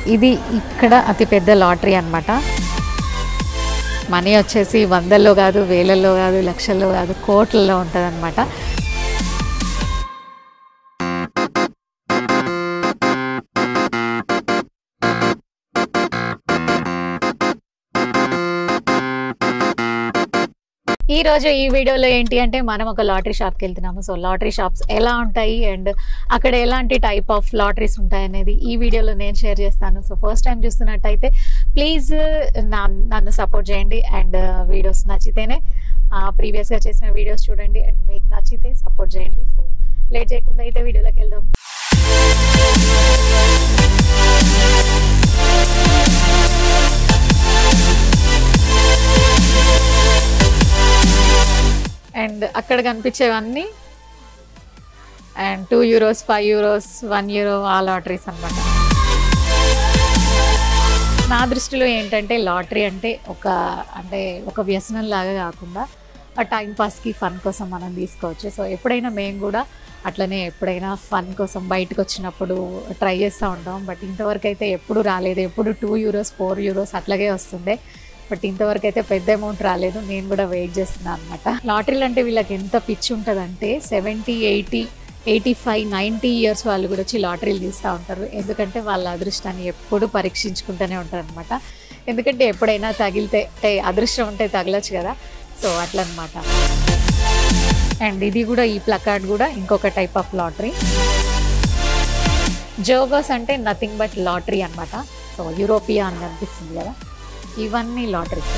ఇది ఇక్కడ అతిపెద్ద లాటరీ అన్నమాట మనీ వచ్చేసి వందల్లో కాదు వేలల్లో కాదు లక్షల్లో కాదు కోట్లలో ఉంటుంది అనమాట ఈ రోజు ఈ వీడియోలో ఏంటి అంటే మనం ఒక లాటరీ షాప్కి వెళ్తున్నాము సో లాటరీ షాప్స్ ఎలా ఉంటాయి అండ్ అక్కడ ఎలాంటి టైప్ ఆఫ్ లాటరీస్ ఉంటాయి అనేది ఈ వీడియోలో నేను షేర్ చేస్తాను సో ఫస్ట్ టైం చూస్తున్నట్టయితే ప్లీజ్ నన్ను సపోర్ట్ చేయండి అండ్ వీడియోస్ నచ్చితేనే ప్రీవియస్గా చేసిన వీడియోస్ చూడండి అండ్ మీకు నచ్చితే సపోర్ట్ చేయండి సో లేట్ చేయకుండా అయితే వీడియోలోకి వెళ్దాం అండ్ అక్కడ కనిపించేవన్నీ and two euros five euros one euro ఆ లాటరీస్ అన్నమాట నా దృష్టిలో ఏంటంటే లాటరీ అంటే ఒక అంటే ఒక వ్యసనం లాగా కాకుండా ఆ టైం పాస్కి ఫన్ కోసం మనం తీసుకోవచ్చు సో ఎప్పుడైనా మేము కూడా అట్లనే ఎప్పుడైనా ఫన్ కోసం బయటకు వచ్చినప్పుడు ట్రై చేస్తూ ఉంటాం బట్ ఇంతవరకు అయితే ఎప్పుడు రాలేదు ఎప్పుడు టూ యూరోస్ ఫోర్ యూరోస్ అట్లాగే వస్తుండే బట్ ఇంతవరకు అయితే పెద్ద అమౌంట్ రాలేదు నేను కూడా వెయిట్ చేస్తున్నాను అనమాట లాటరీలు అంటే వీళ్ళకి ఎంత పిచ్చి ఉంటుందంటే seventy eighty eighty five ninety years వాళ్ళు కూడా వచ్చి లాటరీలు తీస్తూ ఉంటారు ఎందుకంటే వాళ్ళ అదృష్టాన్ని ఎప్పుడు పరీక్షించుకుంటూనే ఉంటారు అనమాట ఎందుకంటే ఎప్పుడైనా తగిలితే అంటే అదృష్టం ఉంటే తగలచ్చు కదా సో అట్లా అనమాట అండ్ ఇది కూడా ఈ ప్లకార్డ్ కూడా ఇంకొక టైప్ ఆఫ్ లాటరీ జోగోస్ అంటే నథింగ్ బట్ లాటరీ అన్నమాట సో యూరోపియా అని అనిపిస్తుంది కదా ఇవన్నీ లాటరీస్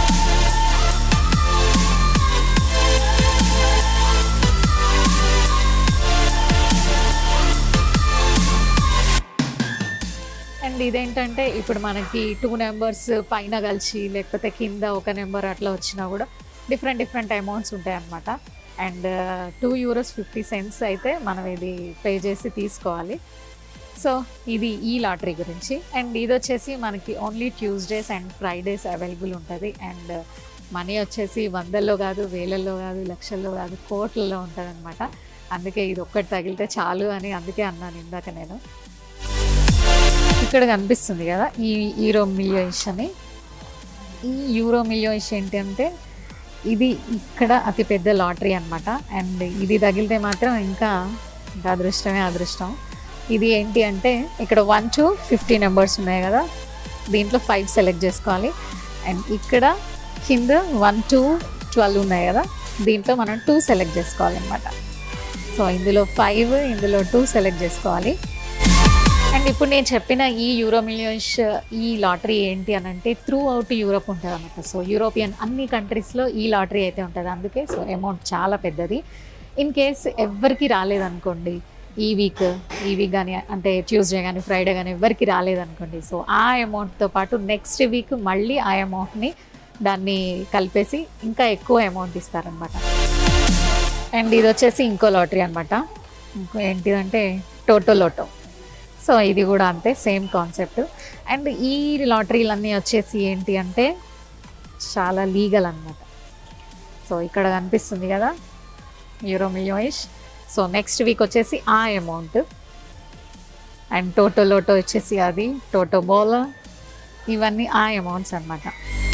అండ్ ఇదేంటంటే ఇప్పుడు మనకి టూ నెంబర్స్ పైన కలిసి లేకపోతే కింద ఒక నెంబర్ అట్లా వచ్చినా కూడా డిఫరెంట్ డిఫరెంట్ అమౌంట్స్ ఉంటాయి అన్నమాట and two euros fifty cents అయితే మనం ఇది పే చేసి తీసుకోవాలి సో ఇది ఈ లాటరీ గురించి అండ్ ఇది వచ్చేసి మనకి only Tuesdays and Fridays available ఉంటుంది అండ్ మనీ వచ్చేసి వందల్లో కాదు వేలల్లో కాదు లక్షల్లో కాదు కోట్లలో ఉంటుంది అనమాట అందుకే ఇది ఒక్కటి తగిలితే చాలు అని అందుకే అన్నాను ఇందాక నేను ఇక్కడ కనిపిస్తుంది కదా ఈ యూరో మిలియోయిష్ అని ఈ యూరో మిలియోయిష్ ఏంటి అంటే ఇది ఇక్కడ అతిపెద్ద లాటరీ అనమాట అండ్ ఇది తగిలితే మాత్రం ఇంకా ఇంకా అదృష్టమే అదృష్టం ఇది ఏంటి అంటే ఇక్కడ వన్ టు ఫిఫ్టీ నెంబర్స్ ఉన్నాయి కదా దీంట్లో ఫైవ్ సెలెక్ట్ చేసుకోవాలి అండ్ ఇక్కడ కింద వన్ టు ట్వెల్వ్ ఉన్నాయి కదా దీంట్లో మనం టూ సెలెక్ట్ చేసుకోవాలన్నమాట సో ఇందులో ఫైవ్ ఇందులో టూ సెలెక్ట్ చేసుకోవాలి అండ్ ఇప్పుడు నేను చెప్పిన ఈ యూరో మిలియన్స్ ఈ లాటరీ ఏంటి అని అంటే త్రూ అవుట్ యూరోప్ ఉంటుంది అనమాట సో యూరోపియన్ అన్ని కంట్రీస్లో ఈ లాటరీ అయితే ఉంటుంది అందుకే సో అమౌంట్ చాలా పెద్దది ఇన్ కేస్ ఎవరికి రాలేదనుకోండి ఈ వీక్ ఈ వీక్ కానీ అంటే ట్యూస్డే కానీ ఫ్రైడే కానీ ఎవరికి రాలేదనుకోండి సో ఆ అమౌంట్తో పాటు నెక్స్ట్ వీక్ మళ్ళీ ఆ అమౌంట్ని దాన్ని కలిపేసి ఇంకా ఎక్కువ అమౌంట్ ఇస్తారనమాట అండ్ ఇది వచ్చేసి ఇంకో లాటరీ అనమాట ఇంకో ఏంటిదంటే టోటో లోటో సో ఇది కూడా అంతే సేమ్ కాన్సెప్ట్ అండ్ ఈ లాటరీలన్నీ వచ్చేసి ఏంటి అంటే చాలా లీగల్ అనమాట సో ఇక్కడ కనిపిస్తుంది కదా యూరో మిలియోయిష్ సో నెక్స్ట్ వీక్ వచ్చేసి ఆ అమౌంట్ అండ్ టోటో లోటో వచ్చేసి అది టోటో బోల్ ఇవన్నీ ఆ అమౌంట్స్ అనమాట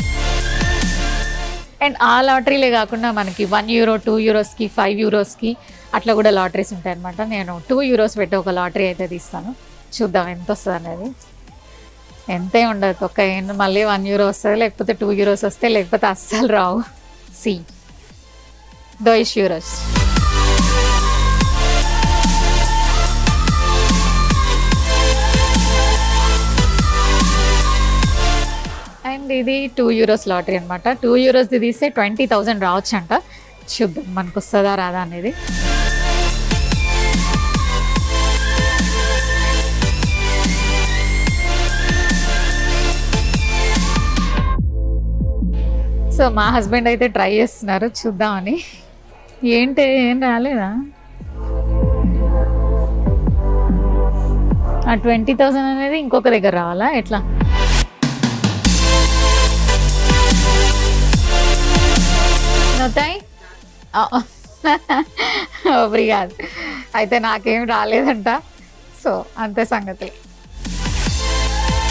అండ్ ఆ లాటరీలే కాకుండా మనకి వన్ యూరో టూ యూరోస్కి ఫైవ్ యూరోస్కి అట్లా కూడా లాటరీస్ ఉంటాయి అనమాట నేను టూ యూరోస్ పెట్టి ఒక లాటరీ అయితే తీస్తాను చూద్దాం ఎంత వస్తుంది అనేది ఎంతే ఉండదు ఒక ఏం- మళ్ళీ వన్ యూరో వస్తుంది లేకపోతే టూ యూరోస్ వస్తే లేకపోతే అస్సలు రావు సి దోయిష్ యూరోస్ అండ్ ఇది టూ యూరోస్ లాటరీ అనమాట టూ యూరోస్ది తీస్తే ట్వంటీ థౌజండ్ రావచ్చు అంట చూద్దాం మనకు వస్తుందా రాదా అనేది సో మా హస్బెండ్ అయితే ట్రై చేస్తున్నారు చూద్దామని ఏంటి ఏం రాలేదా ఆ ట్వంటీ థౌసండ్ అనేది ఇంకొక దగ్గర రావాలా ఎట్లా నొత్తాయి ఓబ్రిగాదు అయితే నాకేం రాలేదంట సో అంతే సంగతి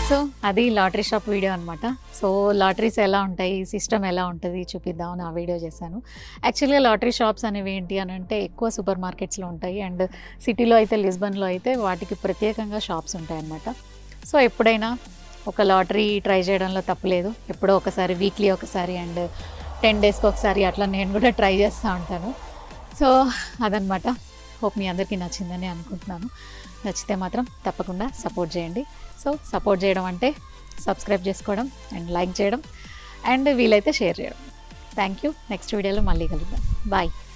సో అది లాటరీ షాప్ వీడియో అనమాట సో లాటరీస్ ఎలా ఉంటాయి సిస్టమ్ ఎలా ఉంటుంది చూపిద్దామని ఆ వీడియో చేశాను యాక్చువల్గా లాటరీ షాప్స్ అనేవి ఏంటి అని అంటే ఎక్కువ సూపర్ మార్కెట్స్లో ఉంటాయి అండ్ సిటీలో అయితే లిస్బన్లో అయితే వాటికి ప్రత్యేకంగా షాప్స్ ఉంటాయి అన్నమాట సో ఎప్పుడైనా ఒక లాటరీ ట్రై చేయడంలో తప్పలేదు ఎప్పుడో ఒకసారి వీక్లీ ఒకసారి అండ్ టెన్ డేస్కి ఒకసారి అట్లా నేను కూడా ట్రై చేస్తూ ఉంటాను సో అదనమాట హోప్ మీ అందరికీ నచ్చిందని అనుకుంటున్నాను నచ్చితే మాత్రం తప్పకుండా సపోర్ట్ చేయండి సో సపోర్ట్ చేయడం అంటే సబ్స్క్రైబ్ చేసుకోవడం అండ్ లైక్ చేయడం అండ్ వీలైతే షేర్ చేయడం థ్యాంక్ యూ నెక్స్ట్ వీడియోలో మళ్ళీ కలుద్దాం బాయ్